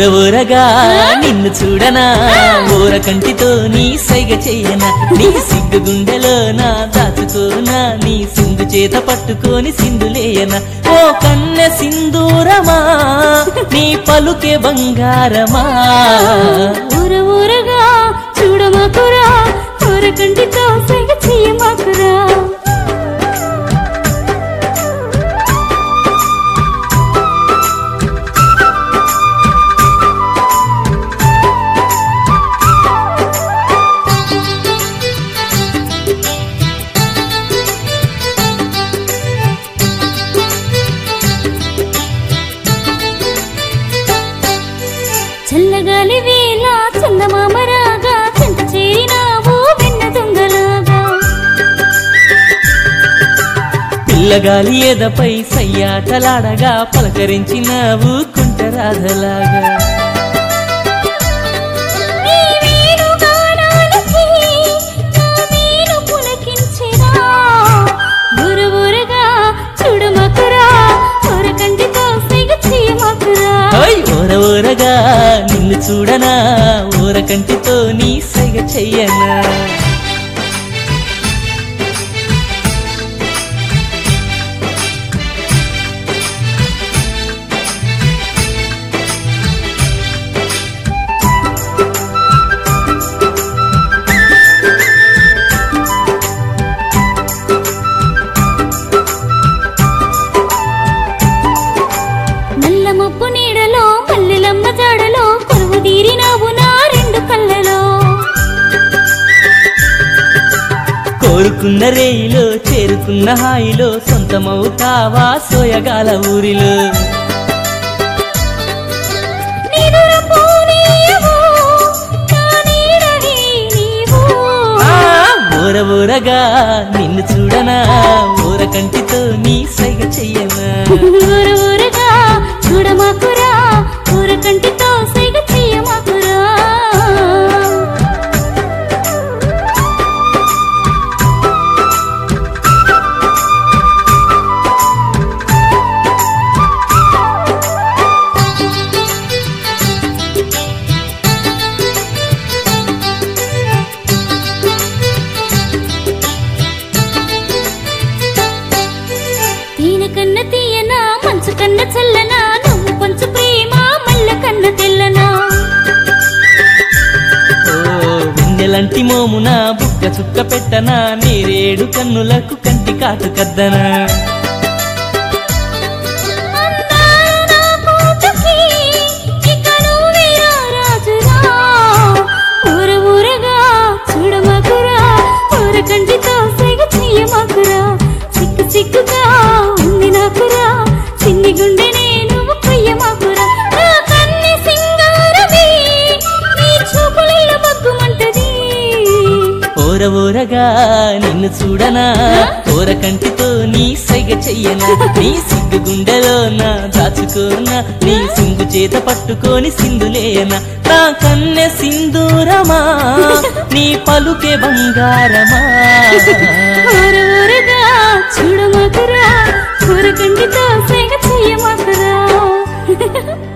ఊర ఊరగా నిన్ను చూడనా ఊర కంటితో నీ సైగ చెయ్యనా నీ సిగ్గు గుండెలో నా దాచుకోనా నీ సింధు చేత పట్టుకొని సింధులేయనా ఓ కన్నె సింధూరమా నీ పలుకే బంగారమా ఊర ఊరగా చూడమాకురా ఊర కంటితో సగ చెయ్యమాకురా చల్లగాలి వేళ చందమామరాగా చెంత చేరినావు వెన్న దొంగలాగా పిల్లగాలి ఎదపై సయ్యాటలాడగా పలకరించినావు కుంటరాధలాగా నీ వేణుగానాలకి నా వేణు పులకించెరా. ఊర ఊరగా చూడమాకురా ఊర కంటితో సైగ చెయ్యమాకురా ఓయ్ ఊర ఊరగా నిన్ను చూడనా ఊర కంటితో నీ సైగ చెయ్యనా నల్ల మబ్బు నీడలో మల్లెలమ్మ జాడలో కొలువు తీరినావు నా రెండు కళ్ళలో కోరుకున్న రేయిలో చేరుకున్న హాయిలో సొంతమవుతావా సోయగాల ఊరిలో నిదుర పోనీయవు, నా నీడని నీవు. ఆ, ఊర ఊరగా నిన్ను చూడనా ఊర కంటితో నీ సైగ చెయ్యనా ఊర ఊరగా చూడమాకురా ఊర కంటితో సైగ చెయ్యమాకురా తీన కన్న తీయనా మంచు కన్న చల్లనా నువ్వు పంచు ప్రేమ మల్ల కన్న తెల్లనా ఓ వెన్నెలంటి మోమున బుక్క చుక్క పెట్టనా నేరేడు కన్నులకు కంటి కాటు కద్దనా అందాల నా కూతుకి ఇక నువ్వే రా రాజురా. ఊర ఊరగా చూడమాకురా ఊర కంటితో సైగ చెయ్యమాకురా సిగ్గు సిగ్గుగా ఉంది నాకురా చిన్ని గుండెనే నువ్వు కొయ్యమాకురా నా కన్నె సింగారమే నీ చూపులలో మగ్గుమంటది ఓర ఓరగా నిన్ను చూడనా ఓర కంటితో నీ సైగ చెయ్యనా నీ సిగ్గు గుండెలో నా దాచుకోనా నీ సింగు చేత పట్టుకొని సింధులేయనా నా కన్నె సింధూరమా నీ పలుకే బంగారమా ఊర ఊరగా చూడమాకురా ఊర కంటితో సైగ చెయ్యమాకురా